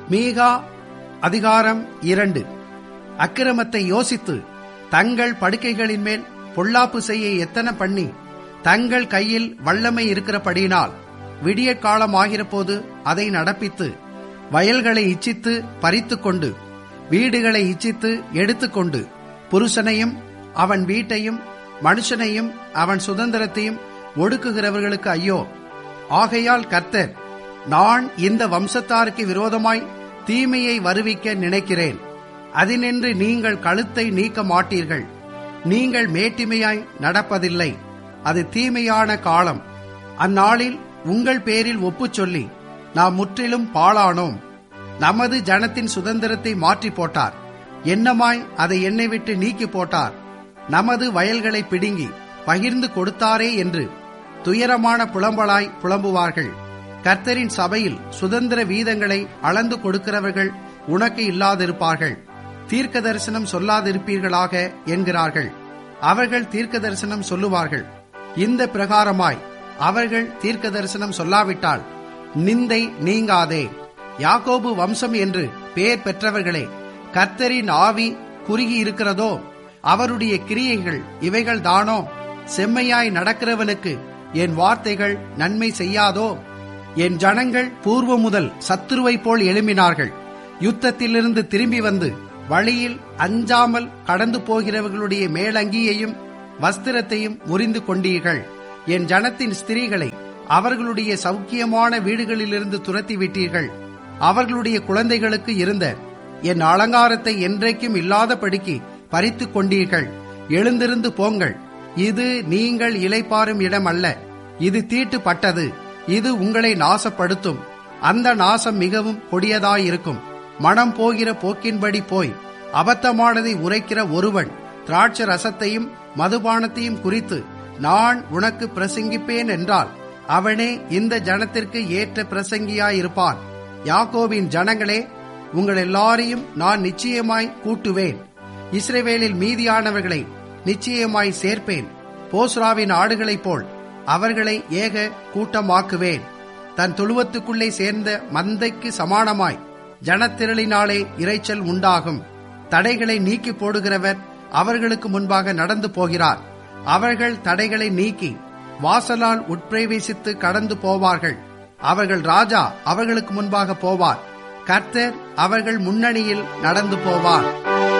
மீகா அதிகாரம் இரண்டு அக்கிரமத்தை யோசித்து தங்கள் படுக்கைகளின் மேல் பொல்லாப்பு செய்ய எத்தனை பண்ணி தங்கள் கையில் வல்லமை இருக்கிறபடியினால் விடிய காலம் ஆகிறபோது அதை நடப்பித்து வயல்களை இச்சித்து பறித்துக் கொண்டு வீடுகளை இச்சித்து எடுத்துக்கொண்டு புருஷனையும் அவன் வீட்டையும் மனுஷனையும் அவன் சுதந்திரத்தையும் ஒடுக்குகிறவர்களுக்கு ஐயோ ஆகையால் கர்த்தர் நான் இந்த வம்சத்தாருக்கு விரோதமாய் தீமையை வருவிக்க நினைக்கிறேன் அதினின்று நீங்கள் கழுத்தை நீக்க மாட்டீர்கள் நீங்கள் மேட்டிமையாய் நடப்பதில்லை அது தீமையான காலம் அந்நாளில் உங்கள் பேரில் ஒப்புச் சொல்லி நாம் முற்றிலும் பாழானோம் நமது ஜனத்தின் சுதந்திரத்தை மாற்றி போட்டார் என்னமாய் அதை என்னை விட்டு நீக்கி போட்டார் நமது வயல்களை பிடுங்கி பகிர்ந்து கொடுத்தாரே என்று துயரமான புலம்பலாய் புலம்புவார்கள் கர்த்தரின் சபையில் சுதந்திர வீதங்களை அளந்து கொடுக்கிறவர்கள் உனக்கு இல்லாதிருப்பார்கள் தீர்க்க தரிசனம் சொல்லாதிருப்பீர்களாக என்கிறார்கள் அவர்கள் தீர்க்க தரிசனம் சொல்லுவார்கள் இந்த பிரகாரமாய் அவர்கள் தீர்க்க தரிசனம் சொல்லாவிட்டால் நிந்தை நீங்காதே யாக்கோபு வம்சம் என்று பெயர் பெற்றவர்களே கர்த்தரின் ஆவி குறுகி இருக்கிறதோ அவருடைய கிரியைகள் இவைகள் தானோ செம்மையாய் நடக்கிறவனுக்கு என் வார்த்தைகள் நன்மை செய்யாதோ என் ஜனங்கள் பூர்வ முதல் சத்துருவை போல் எழும்பினார்கள் யுத்தத்திலிருந்து திரும்பி வந்து வழியில் அஞ்சாமல் கடந்து போகிறவர்களுடைய மேலங்கியையும் வஸ்திரத்தையும் முறிந்து கொண்டீர்கள் என் ஜனத்தின் ஸ்திரீகளை அவர்களுடைய சௌக்கியமான வீடுகளிலிருந்து துரத்தி விட்டீர்கள் அவர்களுடைய குழந்தைகளுக்கு இருந்த என் அலங்காரத்தை என்றைக்கும் இல்லாதபடிக்கு பறித்து கொண்டீர்கள் எழுந்திருந்து போங்கள் இது நீங்கள் இலைப்பாரும் இடம் அல்ல இது தீட்டுப்பட்டது இது உங்களை நாசப்படுத்தும் அந்த நாசம் மிகவும் கொடியதாயிருக்கும் மனம் போகிற போக்கின்படி போய் அபத்தமானதை உரைக்கிற ஒருவன் திராட்ச ரசத்தையும் மதுபானத்தையும் குறித்து நான் உனக்கு பிரசங்கிப்பேன் என்றால் அவனே இந்த ஜனத்திற்கு ஏற்ற பிரசங்கியாயிருப்பான் யாக்கோபின் ஜனங்களே உங்கள் எல்லாரையும் நான் நிச்சயமாய் கூட்டுவேன் இஸ்ரேவேலில் மீதியானவர்களை நிச்சயமாய் சேர்ப்பேன் போஸ்ராவின் ஆடுகளைப் போல் அவர்களை ஏக கூட்டமாக்குவேன் தன் தொழுவத்துக்குள்ளே சேர்ந்த மந்தைக்கு சமானமாய் ஜனத்திரளினாலே இரைச்சல் உண்டாகும் தடைகளை நீக்கி போடுகிறவர் அவர்களுக்கு முன்பாக நடந்து போகிறார் அவர்கள் தடைகளை நீக்கி வாசலால் உட்பிரவேசித்து கடந்து போவார்கள் அவர்கள் ராஜா அவர்களுக்கு முன்பாக போவார் கர்த்தர் அவர்கள் முன்னணியில் நடந்து போவார்